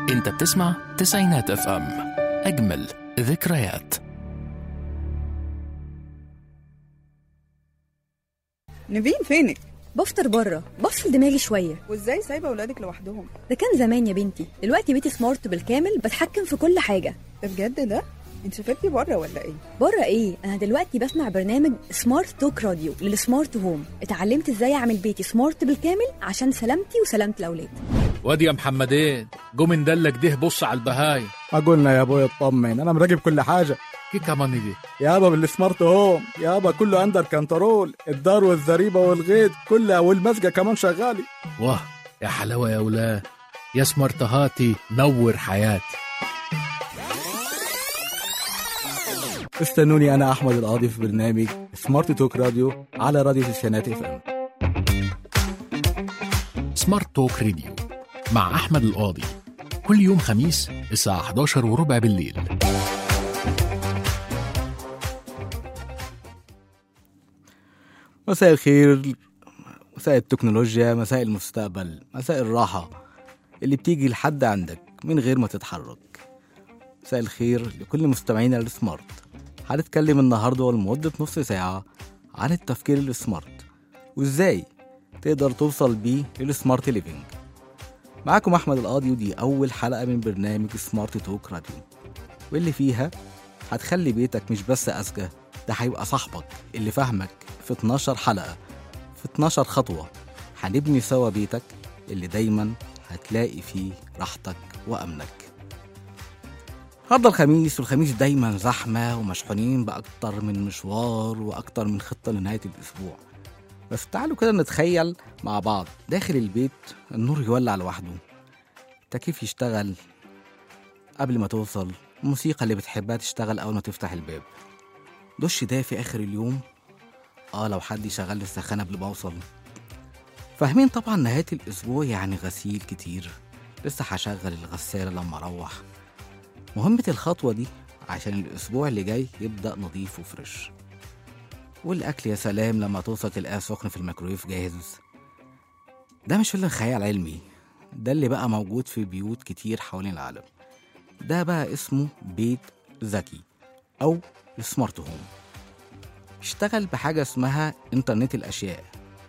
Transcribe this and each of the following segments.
انت بتسمع تسعينات اف ام اجمل ذكريات نيفين فينك بفطر بره بفصل دماغي شويه وازاي سايبه اولادك لوحدهم ده كان زمان يا بنتي دلوقتي بيتي سمارت بالكامل بتحكم في كل حاجه ده بجد ده انت سافرتي بره ولا ايه بره ايه انا دلوقتي بسمع برنامج سمارت توك راديو للسمارت هوم اتعلمت ازاي اعمل بيتي سمارت بالكامل عشان سلامتي وسلامه الاولاد وادي يا محمدين قوم ندلك ده بص على البهايم ما قلنا يا ابوي اطمن انا مراقب كل حاجه كي كمان دي يابا بالسمارت هوم يابا كله اندر كنترول الدار والزريبه والغيط كلها والمسجه كمان شغالي واه يا حلاوه يا ولاد يا سمرتهاتي نور حياتي استنوني انا احمد القاضي في برنامج سمارت توك راديو على راديو تسعينات اف ام سمارت توك راديو مع احمد القاضي كل يوم خميس الساعه 11 وربع بالليل مساء الخير مساء التكنولوجيا مساء المستقبل مساء الراحة اللي بتيجي لحد عندك من غير ما تتحرك مساء الخير لكل مستمعينا السمارت هنتكلم النهاردة لمدة نص ساعة عن التفكير السمارت وازاي تقدر توصل بيه للسمارت ليفينج معاكم احمد القاضي ودي اول حلقة من برنامج سمارت توك راديو واللي فيها هتخلي بيتك مش بس اذكى ده هيبقى صاحبك اللي فاهمك في 12 حلقة في 12 خطوة هنبني سوا بيتك اللي دايما هتلاقي فيه راحتك وأمنك النهارده الخميس والخميس دايما زحمة ومشحونين بأكتر من مشوار وأكتر من خطة لنهاية الأسبوع بس تعالوا كده نتخيل مع بعض داخل البيت النور يولع لوحده التكييف يشتغل قبل ما توصل الموسيقى اللي بتحبها تشتغل أول ما تفتح الباب دش دافي آخر اليوم اه لو حد يشغل السخانة قبل ما اوصل فاهمين طبعا نهاية الأسبوع يعني غسيل كتير لسه هشغل الغسالة لما أروح مهمة الخطوة دي عشان الأسبوع اللي جاي يبدأ نظيف وفريش والأكل يا سلام لما توصل تلاقاه سخن في الميكرويف جاهز ده مش فيلم خيال علمي ده اللي بقى موجود في بيوت كتير حوالين العالم ده بقى اسمه بيت ذكي أو السمارت هوم اشتغل بحاجة اسمها إنترنت الأشياء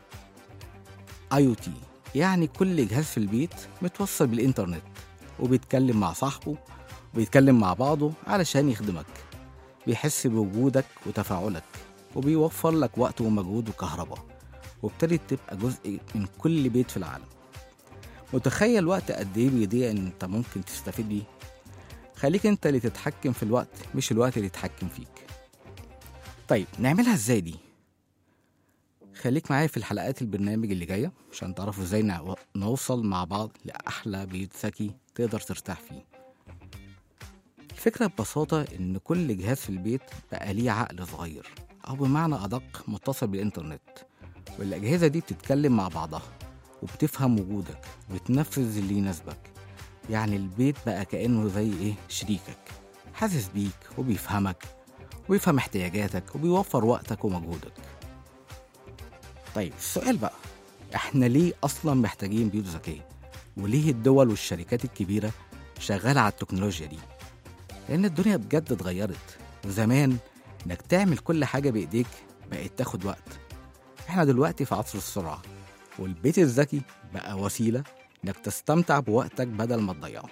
IoT يعني كل جهاز في البيت متوصل بالإنترنت وبيتكلم مع صاحبه وبيتكلم مع بعضه علشان يخدمك بيحس بوجودك وتفاعلك وبيوفر لك وقت ومجهود وكهرباء وابتدت تبقى جزء من كل بيت في العالم متخيل وقت قد ايه بيضيع ان انت ممكن تستفيد بيه خليك انت اللي تتحكم في الوقت مش الوقت اللي يتحكم فيك طيب نعملها ازاي دي خليك معايا في الحلقات البرنامج اللي جايه عشان تعرفوا ازاي نع- نوصل مع بعض لاحلى بيت ذكي تقدر ترتاح فيه الفكرة ببساطة إن كل جهاز في البيت بقى ليه عقل صغير أو بمعنى أدق متصل بالإنترنت والأجهزة دي بتتكلم مع بعضها وبتفهم وجودك وبتنفذ اللي يناسبك يعني البيت بقى كأنه زي إيه شريكك حاسس بيك وبيفهمك ويفهم احتياجاتك وبيوفر وقتك ومجهودك طيب السؤال بقى احنا ليه اصلا محتاجين بيوت ذكيه وليه الدول والشركات الكبيره شغاله على التكنولوجيا دي لان الدنيا بجد اتغيرت زمان انك تعمل كل حاجه بايديك بقت تاخد وقت احنا دلوقتي في عصر السرعه والبيت الذكي بقى وسيله انك تستمتع بوقتك بدل ما تضيعه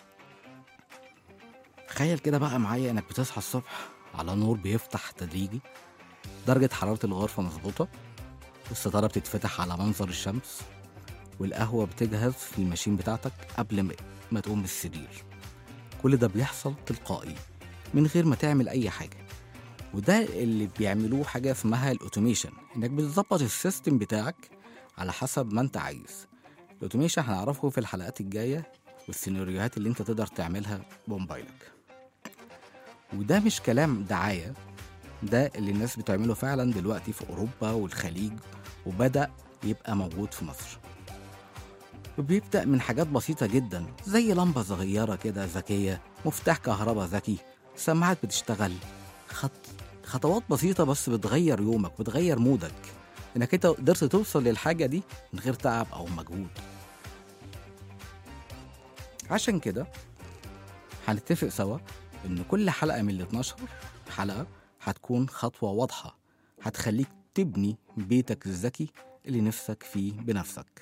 تخيل كده بقى معايا انك بتصحى الصبح على نور بيفتح تدريجي درجة حرارة الغرفة مظبوطة الستارة بتتفتح على منظر الشمس والقهوة بتجهز في الماشين بتاعتك قبل ما- ما تقوم من السرير كل ده بيحصل تلقائي من غير ما تعمل أي حاجة وده اللي بيعملوه حاجة اسمها الأوتوميشن إنك بتظبط السيستم بتاعك على حسب ما أنت عايز الأوتوميشن هنعرفه في الحلقات الجاية والسيناريوهات اللي أنت تقدر تعملها بموبايلك وده مش كلام دعاية ده اللي الناس بتعمله فعلا دلوقتي في أوروبا والخليج وبدأ يبقى موجود في مصر وبيبدأ من حاجات بسيطة جدا زي لمبة صغيرة كده ذكية مفتاح كهرباء ذكي سماعات بتشتغل خط خطوات بسيطة بس بتغير يومك بتغير مودك انك انت قدرت توصل للحاجة دي من غير تعب او مجهود عشان كده هنتفق سوا إن كل حلقة من ال 12 حلقة هتكون خطوة واضحة هتخليك تبني بيتك الذكي اللي نفسك فيه بنفسك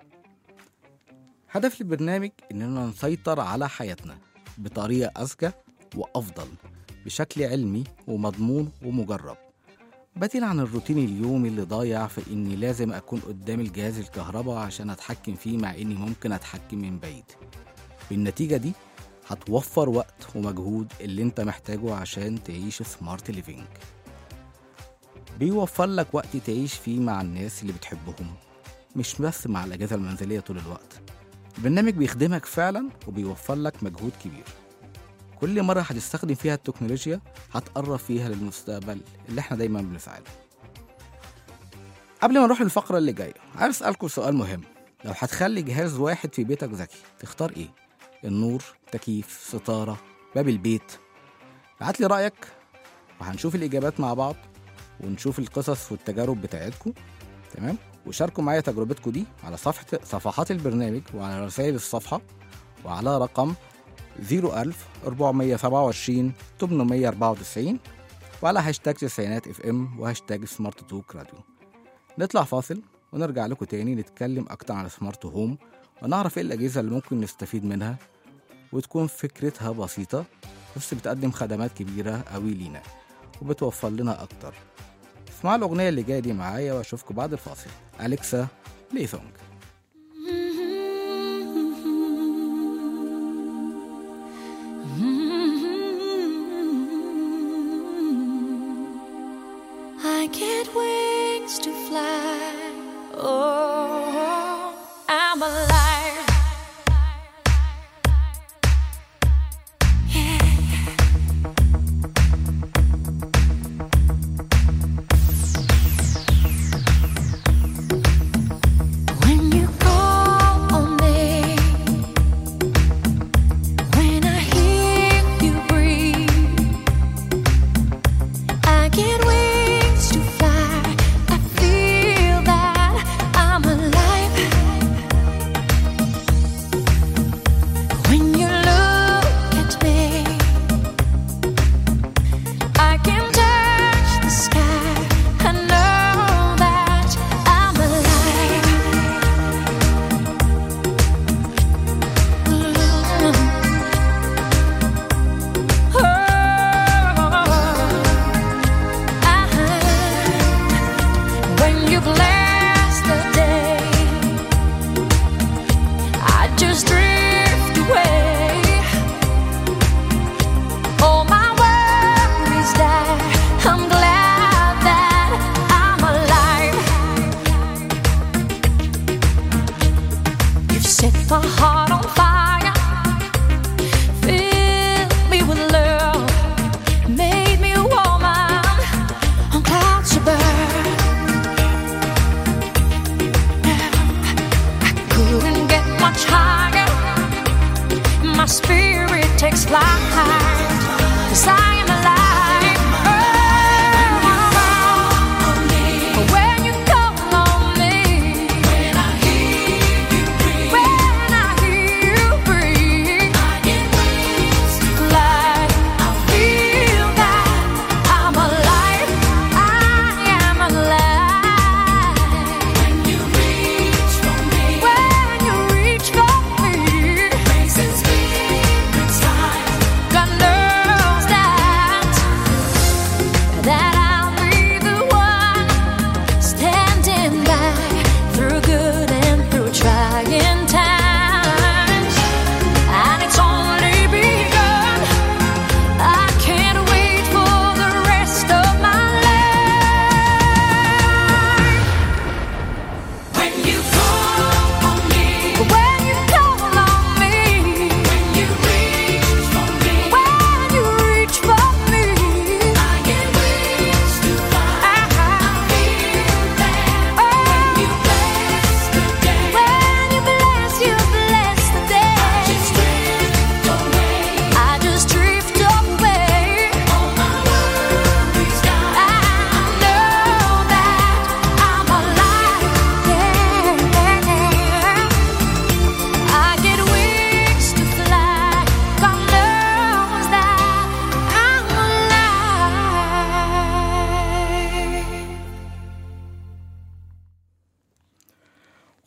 هدف البرنامج إننا نسيطر على حياتنا بطريقة أذكى وأفضل بشكل علمي ومضمون ومجرب بديل عن الروتين اليومي اللي ضايع في إني لازم أكون قدام الجهاز الكهرباء عشان أتحكم فيه مع إني ممكن أتحكم من بعيد بالنتيجة دي هتوفر وقت ومجهود اللي انت محتاجه عشان تعيش سمارت ليفينج بيوفر لك وقت تعيش فيه مع الناس اللي بتحبهم مش بس مع الأجهزة المنزلية طول الوقت البرنامج بيخدمك فعلا وبيوفر لك مجهود كبير كل مرة هتستخدم فيها التكنولوجيا هتقرب فيها للمستقبل اللي احنا دايما بنسعى له قبل ما نروح للفقرة اللي جاية عايز أسألكم سؤال مهم لو هتخلي جهاز واحد في بيتك ذكي تختار ايه؟ النور، تكييف، ستارة، باب البيت ابعت لي رأيك وهنشوف الإجابات مع بعض ونشوف القصص والتجارب بتاعتكم تمام وشاركوا معايا تجربتكم دي على صفحة صفحات البرنامج وعلى رسائل الصفحة وعلى رقم 01000 427 894 وعلى هاشتاج تسعينات اف ام وهاشتاج سمارت توك راديو نطلع فاصل ونرجع لكم تاني نتكلم أكتر عن سمارت هوم ونعرف ايه الأجهزة اللي ممكن نستفيد منها وتكون فكرتها بسيطة بس بتقدم خدمات كبيرة أوي لينا وبتوفر لنا أكتر اسمعوا الأغنية اللي جاية دي معايا وأشوفكم بعد الفاصل أليكسا ليثونج I get wings to fly. Oh, I'm alive. When you call on me, when I hear you breathe. I get wings to fly. I feel that I'm alive. When you look at me, I can touch the sky. I know that I'm alive. When you bless the day, I just drift away. All my worries die. I'm glad that I'm alive. You've set my heart on fire. Fill me with love. Made me a woman on clouds above. I couldn't get much higher. My spirit takes flight. 'Cause I am alive. Oh, when you call on me, when I hear you breathe, I get wings to fly. I feel that I'm alive. I am alive. When you reach for me, when you reach for me, grace and spirits rise. God knows that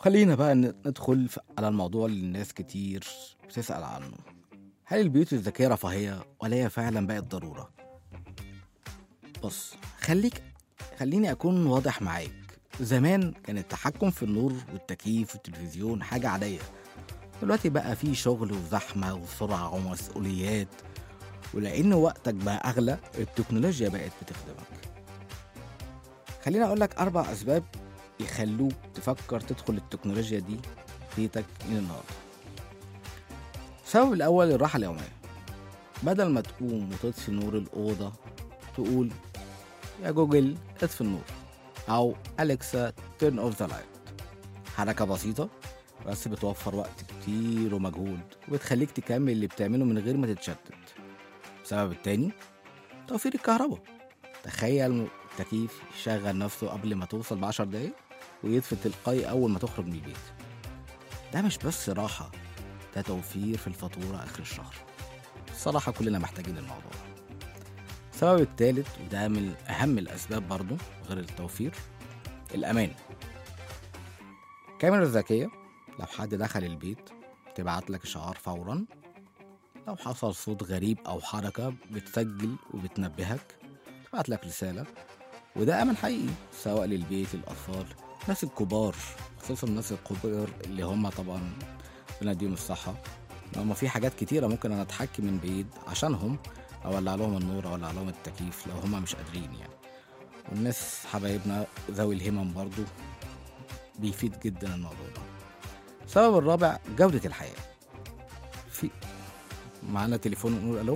خلينا بقى ن- ندخل في- على الموضوع اللي الناس كتير بتسأل عنه هل البيوت الذكية رفاهية ولا هي فعلا بقت ضرورة؟ بص خليك خليني أكون واضح معاك زمان كان التحكم في النور والتكييف والتلفزيون حاجة عادية دلوقتي بقى في شغل وزحمة وسرعة ومسؤوليات ولأن وقتك بقى أغلى التكنولوجيا بقت بتخدمك خليني أقول لك أربع أسباب يخلوك تفكر تدخل التكنولوجيا دي بيتك من النهارده السبب الأول الراحة اليومية بدل ما تقوم وتطفي نور الأوضة تقول يا جوجل اطفي النور أو أليكسا turn off the light حركة بسيطة بس بتوفر وقت كتير ومجهود وبتخليك تكمل اللي بتعمله من غير ما تتشتت السبب التاني توفير الكهرباء تخيل التكييف يشغل نفسه قبل ما توصل بعشر دقايق ويطفي تلقائي أول ما تخرج من البيت ده مش بس راحة ده توفير في الفاتورة آخر الشهر الصراحة كلنا محتاجين الموضوع السبب التالت وده من أهم الأسباب برضو غير التوفير الأمان كاميرا ذكية لو حد دخل البيت تبعت لك إشعار فورا لو حصل صوت غريب أو حركة بتسجل وبتنبهك تبعت لك رسالة وده أمل حقيقي سواء للبيت للأطفال الناس الكبار خصوصا الناس الكبار اللي هم طبعا ربنا يديهم الصحة هم في حاجات كتيرة ممكن أنا أتحكم من بعيد عشانهم أولع لهم النور أولع لهم التكييف لو هم مش قادرين يعني والناس حبايبنا ذوي الهمم برضو بيفيد جدا الموضوع ده السبب الرابع جودة الحياة في معانا تليفون نقول ألو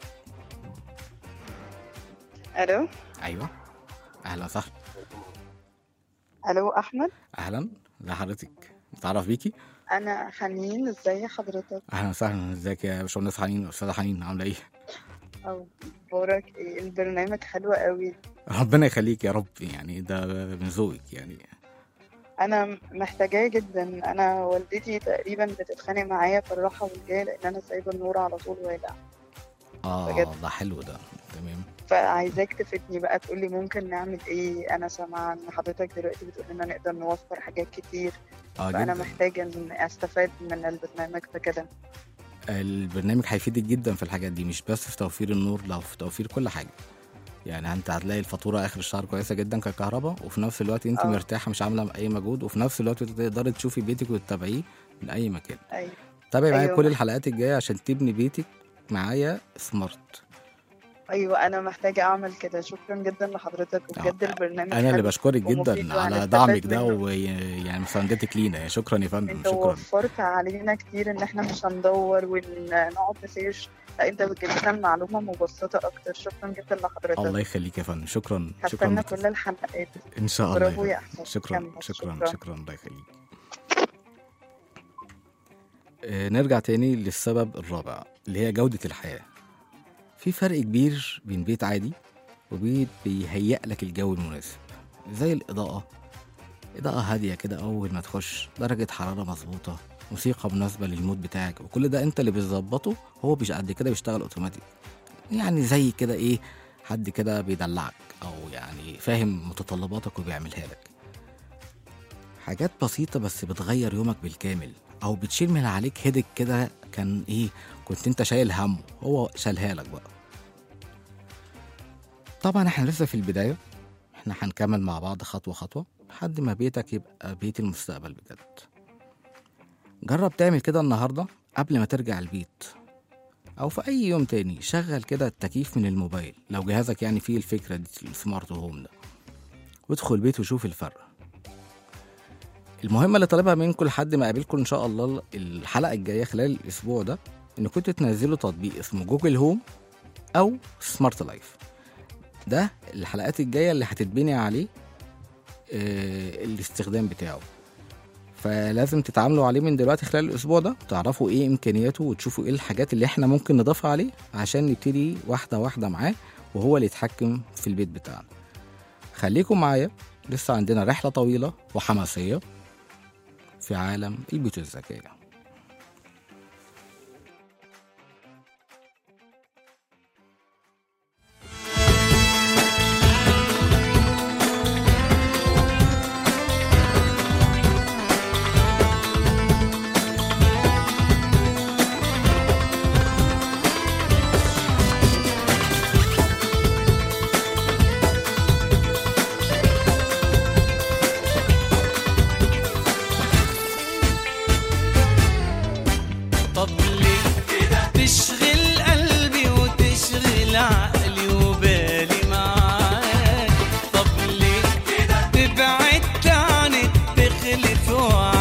الو أيوه أهلا وسهلا الو احمد أهلا ازي حضرتك نتعرف بيكي انا حنين ازي حضرتك أهلا وسهلا ازيك يا باشمهندس حنين أستاذة حنين عاملة إيه؟ اخبارك ايه البرنامج حلو قوي ربنا يخليك يا رب يعني ده من ذوقك يعني انا محتاجاه جدا انا والدتي تقريبا بتتخانق معايا في الراحه والجايه لان انا سايبه النور على طول والع اه بجد. ده حلو ده تمام فعايزاك تفيدني بقى تقولي ممكن نعمل ايه انا سامعه ان حضرتك دلوقتي بتقول لنا نقدر نوفر حاجات كتير اه فانا جدا محتاجه ان استفاد من البرنامج ده كده البرنامج هيفيدك جدا في الحاجات دي مش بس في توفير النور لا في توفير كل حاجه يعني انت هتلاقي الفاتوره اخر الشهر كويسه جدا ككهرباء وفي نفس الوقت انت آه. مرتاحه مش عامله اي مجهود وفي نفس الوقت تقدري تشوفي بيتك وتتابعيه من اي مكان ايوه تابعي معايا أيوة. كل الحلقات الجايه عشان تبني بيتك معايا سمارت ايوه انا محتاجه اعمل كده شكرا جدا لحضرتك وبجد آه، البرنامج انا اللي حلو بشكرك ومفيد جدا على وهنستفاد دعمك ده منه. ويعني مساندتك لينا شكرا يا فندم انت شكرا وفرت علينا كتير ان احنا مش هندور ونقعد نسيرش لا انت بتجيب لنا المعلومه مبسطه اكتر شكرا جدا لحضرتك الله يخليك يا فندم شكرا شكرا هستنى لك. كل الحلقات ان شاء الله برافو يا يا فندم. احمد شكرا كمل. شكرا شكرا. شكرا الله يخليك آه، نرجع تاني للسبب الرابع اللي هي جودة الحياة في فرق كبير بين بيت عادي وبيت بيهيأ لك الجو المناسب زي الإضاءة إضاءة هادية كده أول ما تخش درجة حرارة مظبوطة موسيقى مناسبة للمود بتاعك وكل ده أنت اللي بتظبطه هو مش قد كده بيشتغل أوتوماتيك يعني زي كده إيه حد كده بيدلعك أو يعني فاهم متطلباتك وبيعملها لك حاجات بسيطة بس بتغير يومك بالكامل أو بتشيل من عليك هيدك كده كان إيه كنت أنت شايل همه هو شالها لك بقى طبعا احنا لسه في البداية احنا هنكمل مع بعض خطوة خطوة لحد ما بيتك يبقى بيت المستقبل بجد جرب تعمل كده النهاردة قبل ما ترجع البيت أو في أي يوم تاني شغل كده التكييف من الموبايل لو جهازك يعني فيه الفكرة دي السمارت هوم ده وادخل البيت وشوف الفرق المهمة اللي طالبها منكم لحد ما اقابلكم ان شاء الله الحلقة الجاية خلال الاسبوع ده انكم كنتوا تنزلوا تطبيق اسمه جوجل هوم او سمارت لايف ده الحلقات الجاية اللي هتتبني عليه آه الاستخدام بتاعه فلازم تتعاملوا عليه من دلوقتي خلال الاسبوع ده تعرفوا ايه امكانياته وتشوفوا ايه الحاجات اللي احنا ممكن نضيفها عليه عشان نبتدي واحدة واحدة معاه وهو اللي يتحكم في البيت بتاعنا خليكم معايا لسه عندنا رحلة طويلة وحماسية في عالم البيوت الذكية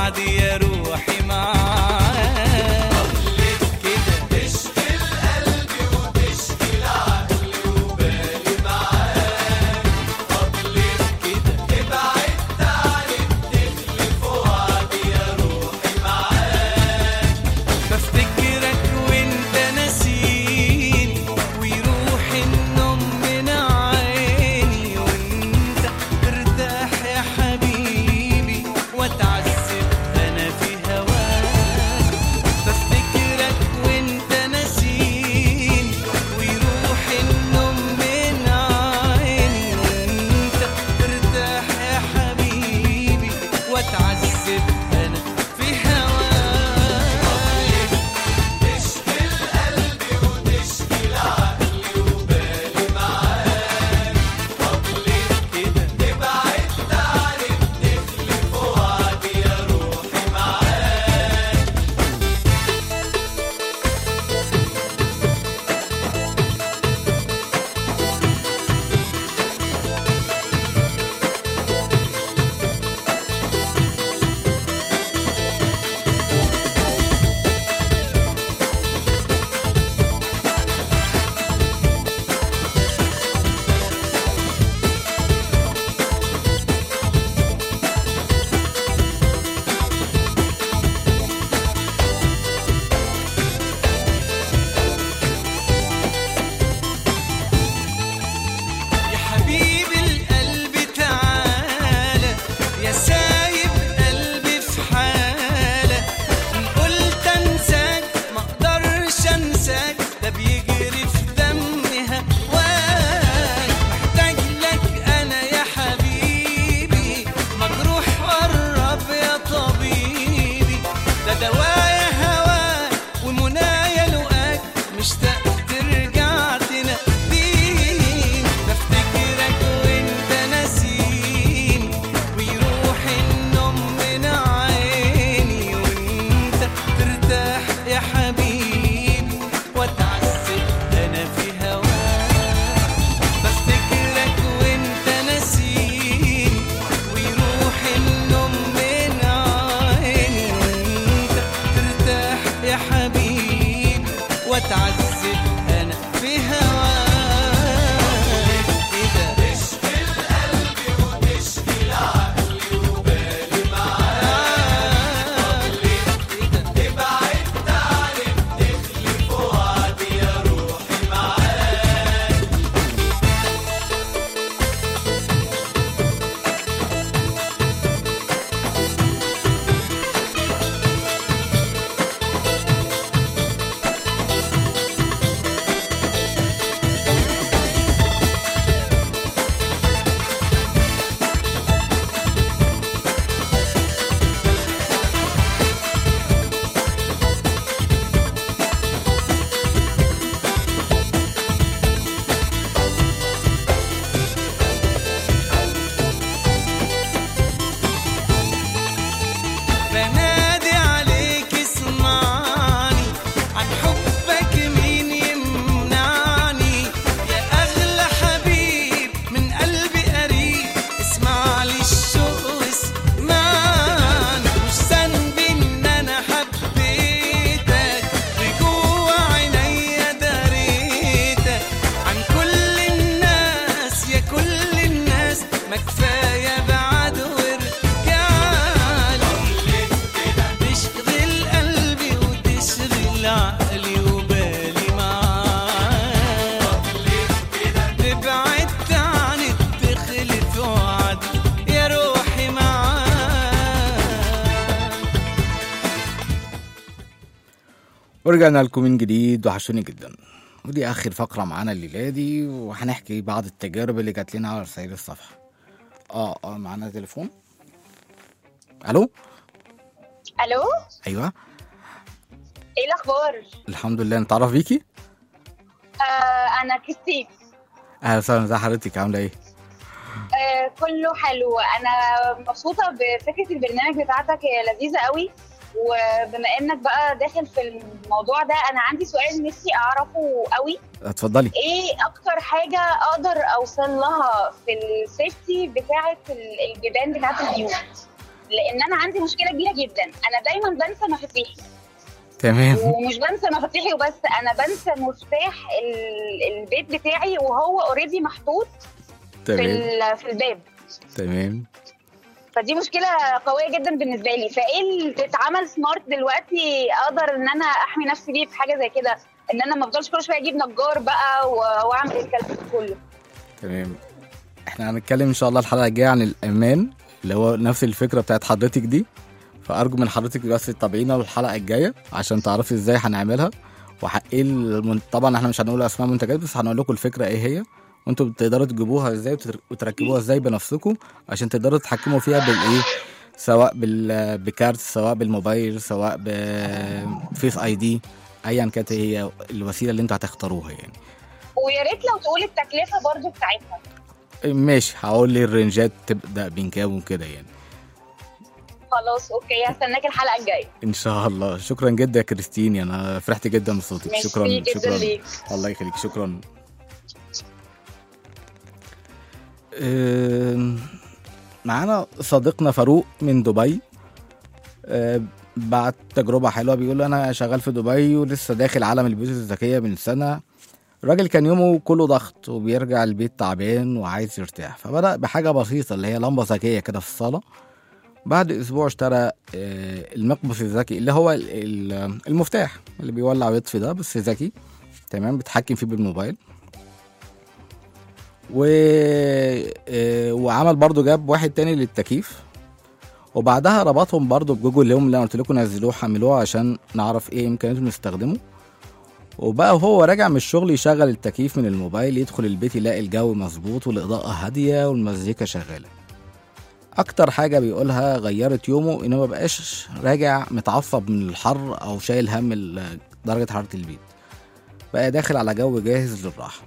وعدي يا روحي معاك كده بفتكرك وانت ناسيني ويروح النوم من عيني وانت ترتاح يا حبيبي واتعذب انا في هواك بفتكرك وانت ناسيني ويروح النوم من عيني وانت ترتاح يا حبيبي واتعذب انا في هواك يا حبيب القلب تعالى يا سايب قلبي في حالة إن قلت انساك ما اقدرش انساك ده بيجري في دمي هواك محتاج لك انا يا حبيبي مجروح قرب يا طبيبي ده دوايا هواك ومنايا لقاك مشتاق ترجع تناديني بفتكرك وانت ناسيني ويروح النوم من عيني وانت ترتاح يا حبيبي واتعذب انا في هواك بفتكرك وانت ناسيني ويروح النوم من عيني وانت ترتاح يا حبيبي واتعذب انا في هواك كده بنادي عليك اسمعني عن حبك مين يمنعني يا اغلى حبيب من قلبي قريب اسمع لي الشوق اسمعني مش ذنبي ان انا حبيتك وجوه عينيا داريتك عن كل الناس يا كل الناس ما كفايه بعد ورجعلي تشغل قلبي وتشغل عقلي وبالي معاك تبعد عن تخلف وعد يا روحي معاك ورجعنا لكم من جديد وحشوني جدا ودي اخر فقره معانا الليله دي وهنحكي بعض التجارب اللي جات لنا على رسائل الصفحه اه اه معانا تليفون الو الو ايوه ايه الاخبار الحمد لله نتعرف بيكي آه انا كريستين اهلا وسهلا ازي حضرتك عامله ايه آه كله حلو انا مبسوطه بفكره البرنامج بتاعتك هي لذيذه قوي وبما انك بقى داخل في الموضوع ده انا عندي سؤال نفسي اعرفه قوي اتفضلي ايه اكتر حاجه اقدر اوصل لها في السيفتي بتاعه ال- الجبان بتاعه البيوت لان انا عندي مشكله كبيره جدا انا دايما بنسى مفاتيحي تمام ومش بنسى مفاتيحي وبس انا بنسى مفتاح ال- البيت بتاعي وهو اوريدي محطوط في تمام ال- في الباب تمام فدي مشكله قويه جدا بالنسبه لي فايه اللي اتعمل سمارت دلوقتي اقدر ان انا احمي نفسي بيه في حاجه زي كده ان انا ما افضلش كل شويه اجيب نجار بقى و- واعمل الكلام ده كله تمام احنا هنتكلم ان شاء الله الحلقه الجايه عن الامان اللي هو نفس الفكره بتاعت حضرتك دي فارجو من حضرتك بس تتابعينا الحلقه الجايه عشان تعرفي ازاي هنعملها وح- ايه المن... طبعا احنا مش هنقول اسماء منتجات بس هنقول لكم الفكره ايه هي وانتوا تقدروا تجيبوها ازاي وتر- وتركبوها ازاي بنفسكم عشان تقدروا تتحكموا فيها بالايه سواء بال... بكارت سواء بالموبايل سواء بفيس اي دي ايا كانت هي الوسيله اللي انتوا هتختاروها يعني ويا ريت لو تقول التكلفه برضو بتاعتها ماشي هقول لي الرنجات تبدا بين كام وكده يعني خلاص اوكي هستناك الحلقه الجايه ان شاء الله شكرا جدا يا كريستيني انا فرحت جدا بصوتك ميرسي شكرا جدا شكرا ليك. الله يخليك شكرا آم، معانا صديقنا فاروق من دبي آه، بعد تجربة حلوة بيقول أنا شغال في دبي ولسه داخل عالم البيوت الذكية من سنة الراجل كان يومه كله ضغط وبيرجع البيت تعبان وعايز يرتاح فبدأ بحاجة بسيطة اللي هي لمبة ذكية كده في الصالة بعد أسبوع اشترى آه، المقبس الذكي اللي هو ال- ال- المفتاح اللي بيولع ويطفي ده بس ذكي تمام بتحكم فيه بالموبايل و... آه، وعمل برضو جاب واحد تاني للتكييف وبعدها ربطهم برضو بجوجل اليوم اللي انا قلت لكم نزلوه حملوه عشان نعرف ايه امكانياته نستخدمه وبقى وهو راجع من الشغل يشغل التكييف من الموبايل يدخل البيت يلاقي الجو مظبوط والاضاءة هادية والمزيكا شغالة اكتر حاجة بيقولها غيرت يومه انه مبقاش راجع متعصب من الحر او شايل هم ال- درجة حرارة البيت بقى داخل على جو جاهز للراحة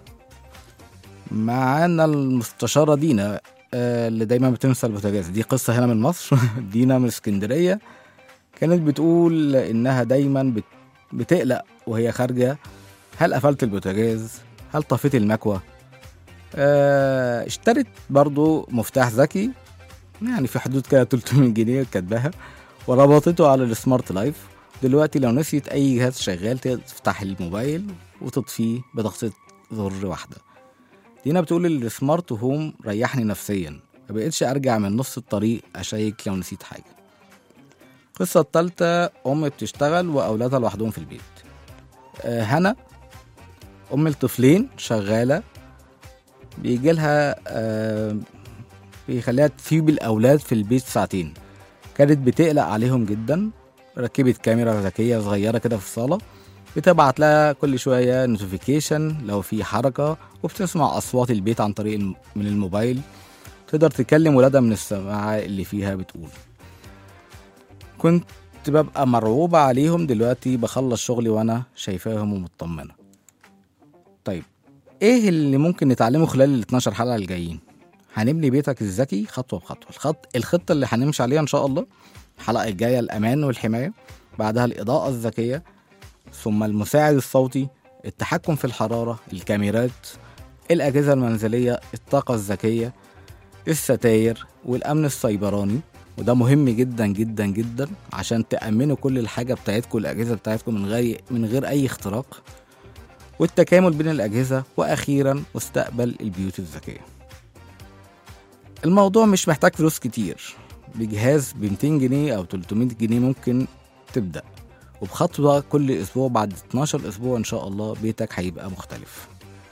معانا المستشارة دينا آه، اللي دايما بتنسى البوتاجاز دي قصة هنا من مصر دينا من اسكندرية كانت بتقول إنها دايما بت- بتقلق وهي خارجة هل قفلت البوتاجاز هل طفيت المكوى آه، اشترت برضو مفتاح ذكي يعني في حدود كده 300 جنيه كاتباها وربطته على السمارت لايف دلوقتي لو نسيت اي جهاز شغال تفتح الموبايل وتطفيه بضغطة زر واحدة دينا بتقول السمارت هوم ريحني نفسيا ما بقتش ارجع من نص الطريق اشيك لو نسيت حاجة القصة التالتة أم بتشتغل وأولادها لوحدهم في البيت آه، هنا أم الطفلين شغالة بيجي لها آه، بيخليها تسيب الأولاد في البيت ساعتين كانت بتقلق عليهم جدا ركبت كاميرا ذكية صغيرة كده في الصالة بتبعت لها كل شوية نوتيفيكيشن لو في حركة وبتسمع أصوات البيت عن طريق الم- من الموبايل تقدر تكلم ولادها من السماعة اللي فيها بتقول كنت ببقى مرعوبة عليهم دلوقتي بخلص شغلي وأنا شايفاهم ومطمنة طيب إيه اللي ممكن نتعلمه خلال ال 12 حلقة الجايين هنبني بيتك الذكي خطوة بخطوة الخط الخطة اللي هنمشي عليها إن شاء الله الحلقة الجاية الأمان والحماية بعدها الإضاءة الذكية ثم المساعد الصوتي التحكم في الحرارة الكاميرات الأجهزة المنزلية الطاقة الذكية الستاير والأمن السيبراني وده مهم جدا جدا جدا عشان تأمنوا كل الحاجة بتاعتكم الأجهزة بتاعتكم من غير من غير أي اختراق والتكامل بين الأجهزة وأخيرا مستقبل البيوت الذكية الموضوع مش محتاج فلوس كتير بجهاز ب 200 جنيه أو 300 جنيه ممكن تبدأ وبخطوة كل أسبوع بعد 12 أسبوع إن شاء الله بيتك هيبقى مختلف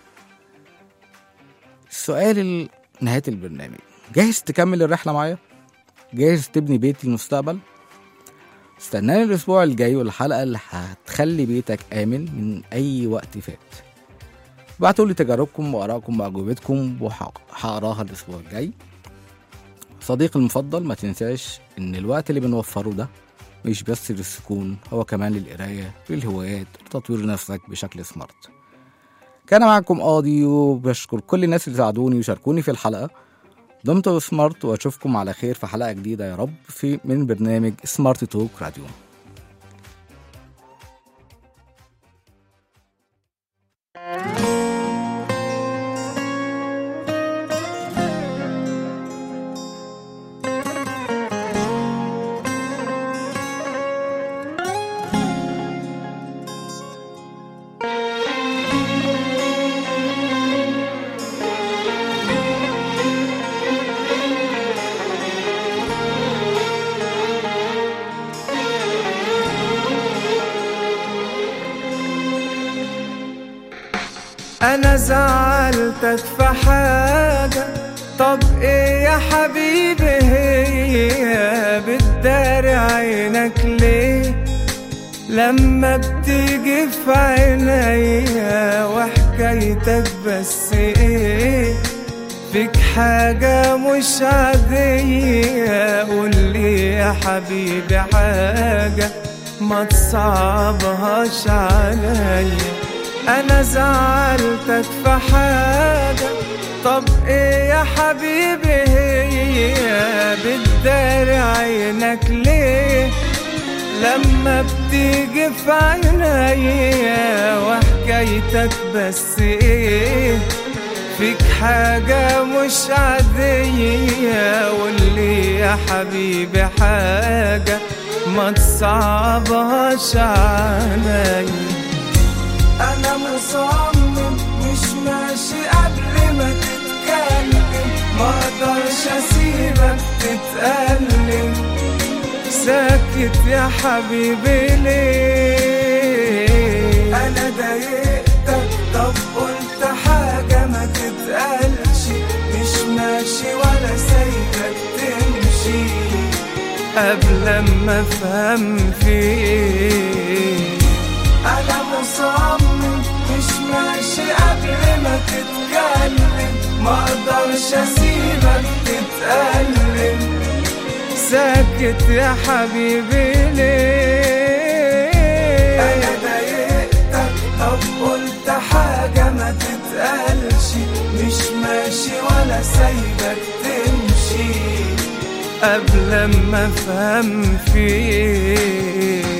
السؤال ال- نهاية البرنامج جاهز تكمل الرحلة معايا؟ جاهز تبني بيت المستقبل؟ استناني الأسبوع الجاي والحلقة اللي هتخلي بيتك آمن من أي وقت فات بعتوا لي تجاربكم وآرائكم وأجوبتكم وهقراها الأسبوع الجاي صديقي المفضل ما تنساش إن الوقت اللي بنوفره ده مش بس للسكون هو كمان للقراية للهوايات لتطوير نفسك بشكل سمارت كان معكم قاضي وبشكر كل الناس اللي ساعدوني وشاركوني في الحلقة دمتم سمارت واشوفكم على خير في حلقة جديدة يا رب في من برنامج سمارت توك راديو انا زعلتك في حاجة طب ايه يا حبيبي هي بتداري عينك ليه لما بتيجي في عينيا وحكايتك بس ايه فيك حاجة مش عادية قولي يا حبيبي حاجة ما تصعبهاش عليا انا زعلتك في حاجة طب ايه يا حبيبي هي بتداري عينك ليه لما بتيجي في عينيا وحكايتك بس ايه فيك حاجة مش عادية قولي يا حبيبي حاجة ما تصعبهاش عليا انا مصمم مش ماشي قبل ما تتكلم ما اقدرش اسيبك تتألم ساكت يا حبيبي ليه انا ضايقتك طب قلت حاجة ما تتقالش مش ماشي ولا سايبك تمشي قبل ما افهم فيك انا مصمم مش ماشي قبل ما تتكلم ما اقدرش اسيبك تتألم ساكت يا حبيبي ليه انا ضايقتك طب قلت حاجة ما تتقالش مش ماشي ولا سايبك تمشي قبل ما افهم فيك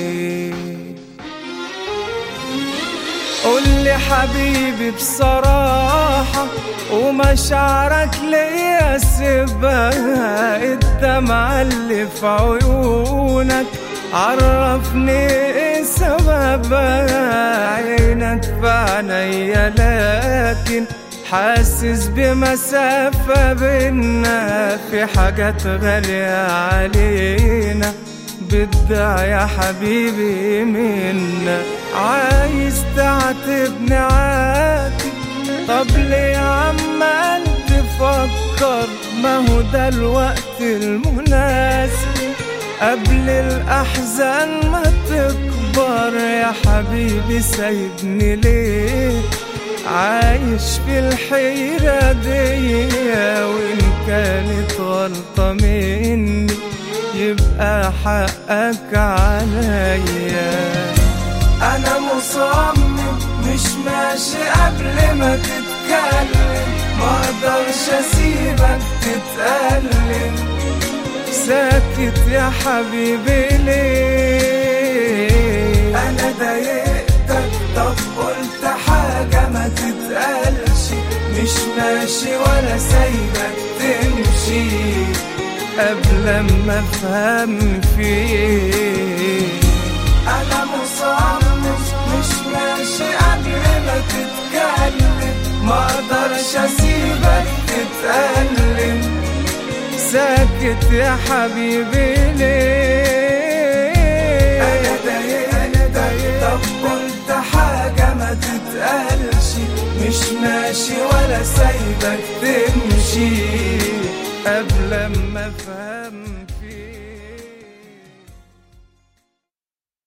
قولي حبيبي بصراحة ومشاعرك ليا سيبها الدمعة اللي في عيونك عرفني ايه سببها عينك في عينيا لكن حاسس بمسافة بينا في حاجات غالية علينا بدع يا حبيبي منا عايز تعاتبني عاتب طب ليه عمال تفكر ما هو ده الوقت المناسب قبل الأحزان ما تكبر يا حبيبي سايبني ليه عايش في الحيرة دي وإن كانت غلطة مني يبقى حقك عليا أنا مصمم مش ماشي قبل ما تتكلم ما اقدرش اسيبك تتألم ساكت يا حبيبي ليه انا ضايقتك طب قلت حاجة ما تتقالش مش ماشي ولا سايبك تمشي قبل ما افهم فيك انا مصمم مش ماشي قبل ما تتكلم ما اقدرش اسيبك تتألم ساكت يا حبيبي ليه انا ضايقتك طب قلت حاجة ما تتقالش مش ماشي ولا سايبك تمشي قبل ما افهم